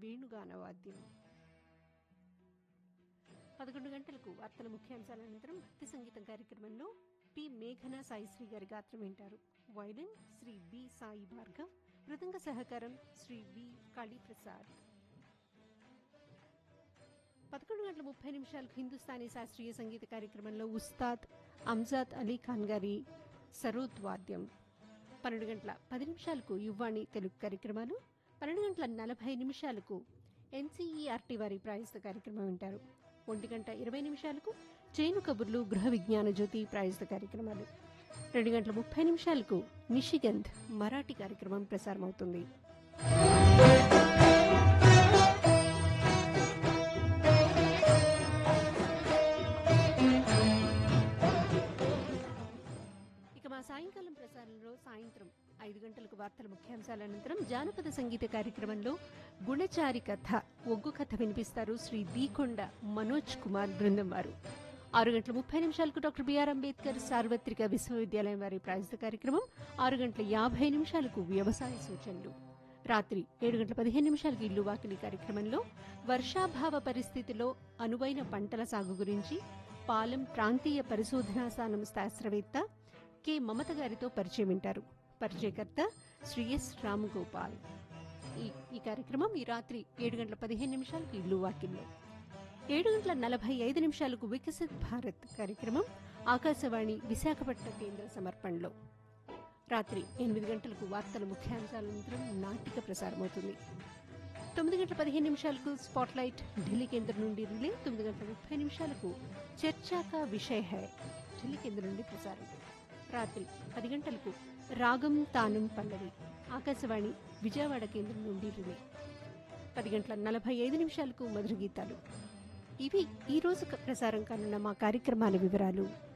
వేణుగాన వాద్యం పదకొండు గంటలకు వార్తల ముఖ్యాంశాల అనంతరం భక్తి సంగీతం కార్యక్రమంలో పి మేఘన సాయిశ్రీ గారి గాత్రం వింటారు వైలిన్ శ్రీ బి సాయి భార్గవ్ మృదంగ సహకారం శ్రీ వి కాళీప్రసాద్ పదకొండు గంటల ముప్పై నిమిషాలకు హిందుస్థానీ శాస్త్రీయ సంగీత కార్యక్రమంలో ఉస్తాద్ అంజాద్ అలీ ఖాన్ గారి సరోద్ వాద్యం పన్నెండు గంటల పది నిమిషాలకు యువ్వాణి తెలుగు కార్యక్రమాలు పన్నెండు గంటల నలభై నిమిషాలకు ఎన్సీఈఆర్టీ వారి ప్రాయస్త కార్యక్రమం వింటారు ఒంటి గంట ఇరవై నిమిషాలకు చేను కబుర్లు గృహ విజ్ఞాన జ్యోతి ప్రాయస్త కార్యక్రమాలు రెండు గంటల ముప్పై నిమిషాలకు నిషిగంధ్ మరాఠీ కార్యక్రమం ప్రసారమవుతుంది ఇక మా సాయంకాలం ప్రసారంలో సాయంత్రం ఐదు గంటలకు వార్తల ముఖ్యాంశాల అనంతరం జానపద సంగీత కార్యక్రమంలో గుణచారి కథ ఒగ్గు కథ వినిపిస్తారు శ్రీ దీకొండ మనోజ్ కుమార్ బృందం వారు ఆరు గంటల ముప్పై నిమిషాలకు డాక్టర్ బిఆర్ అంబేద్కర్ సార్వత్రిక విశ్వవిద్యాలయం వారి ప్రాయస్త కార్యక్రమం ఆరు గంటల యాభై నిమిషాలకు వ్యవసాయ సూచనలు రాత్రి ఏడు గంటల పదిహేను నిమిషాలకు ఇల్లు వాకిలి కార్యక్రమంలో వర్షాభావ పరిస్థితిలో అనువైన పంటల సాగు గురించి పాలెం ప్రాంతీయ పరిశోధనా స్థానం శాస్త్రవేత్త కె మమత గారితో పరిచయం వింటారు పరిచయకర్త శ్రీ ఎస్ రామగోపాల్ ఈ ఈ కార్యక్రమం ఈ రాత్రి ఏడు గంటల పదిహేను నిమిషాలకు ఇల్లు వాకిల్లో ఏడు గంటల నలభై ఐదు నిమిషాలకు వికసిత్ భారత్ కార్యక్రమం ఆకాశవాణి విశాఖపట్నం కేంద్ర సమర్పణలో రాత్రి ఎనిమిది గంటలకు వార్తల ముఖ్యాంశాల అనంతరం నాటిక ప్రసారమవుతుంది తొమ్మిది గంటల పదిహేను నిమిషాలకు స్పాట్లైట్ ఢిల్లీ కేంద్రం నుండి రిలే తొమ్మిది గంటల ముప్పై నిమిషాలకు చర్చాక విషయ హై ఢిల్లీ కేంద్రం నుండి ప్రసారం రాత్రి పది గంటలకు రాగం తానం పల్లవి ఆకాశవాణి విజయవాడ కేంద్రం నుండి రిలే పది గంటల నలభై ఐదు నిమిషాలకు మధుర గీతాలు ఇవి ఈ రోజు ప్రసారం కానున్న మా కార్యక్రమాల వివరాలు